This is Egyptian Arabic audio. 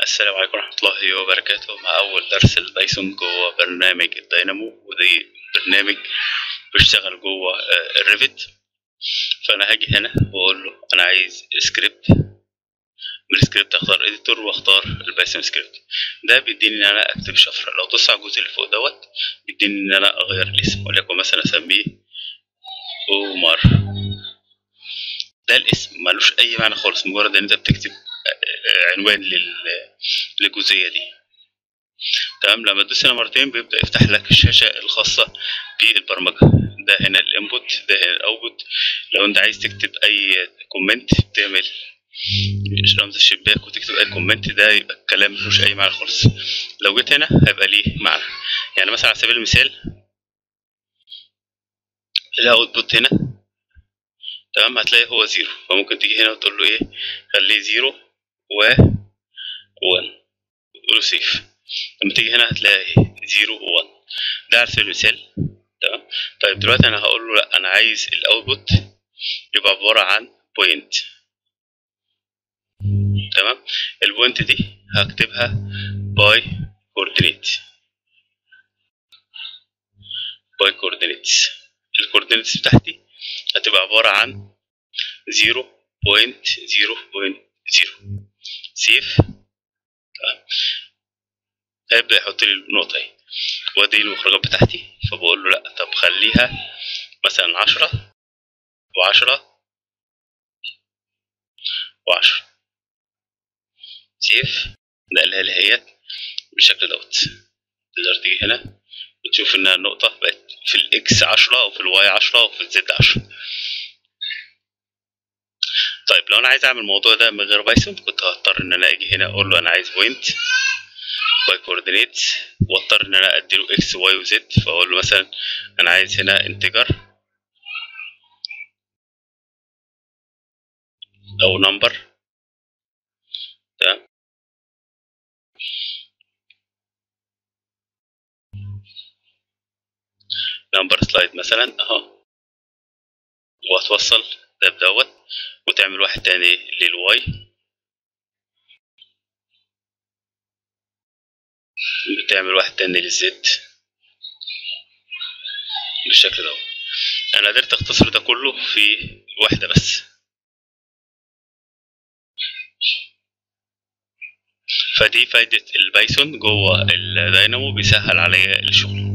السلام عليكم ورحمة الله وبركاته مع أول درس البايثون جوه برنامج الدينامو ودي برنامج بيشتغل جوه آه، الريفت فأنا هاجي هنا وأقول له أنا عايز سكريبت من السكريبت أختار إديتور وأختار البايثون سكريبت ده بيديني إن أنا أكتب شفرة لو دوست على الجزء اللي فوق دوت بيديني إن أنا أغير الاسم وليكن مثلا أسميه أومار ده الاسم ملوش أي معنى خالص مجرد إن أنت بتكتب عنوان لل- للجزئية دي تمام لما تدوس هنا مرتين بيبدأ يفتح لك الشاشة الخاصة بالبرمجة ده هنا الانبوت ده هنا الاوتبوت لو انت عايز تكتب اي كومنت تعمل رمز الشباك وتكتب اي كومنت ده يبقى الكلام ملوش اي معنى خالص لو جيت هنا هيبقى ليه معنى يعني مثلا على سبيل المثال الاوتبوت هنا تمام هتلاقي هو زيرو فممكن تيجي هنا وتقول له ايه خليه زيرو و 1 تقول له سيف لما تيجي هنا هتلاقي زيرو و 1 ده على سبيل المثال تمام طيب دلوقتي انا هقول له لا انا عايز الاوتبوت يبقى عبارة عن بوينت تمام البوينت دي هكتبها باي كوردينيت باي كوردينيتس الكوردينيتس بتاعتي هتبقى عبارة عن 0.0.0 سيف تمام هيبدأ يحط لي النقطة اهي وادي المخرجات بتاعتي فبقول له لا طب خليها مثلا عشرة وعشرة وعشرة سيف نقلها لي اهيت بالشكل دوت تقدر تيجي هنا وتشوف انها النقطة بقت في الاكس عشرة وفي الواي عشرة وفي الزد عشرة طيب لو انا عايز اعمل الموضوع ده من غير بايثون كنت هضطر ان انا اجي هنا اقول له انا عايز بوينت باي كوردينيت واضطر ان انا اديله اكس واي وزد فاقول له مثلا انا عايز هنا انتجر او نمبر تمام نمبر سلايد مثلا اهو وهتوصل ده بدوت وتعمل واحد تاني للواي وتعمل واحد تاني للزد بالشكل دوت انا قدرت اختصر ده كله في واحدة بس فدي فايدة البايثون جوه الداينامو بيسهل عليا الشغل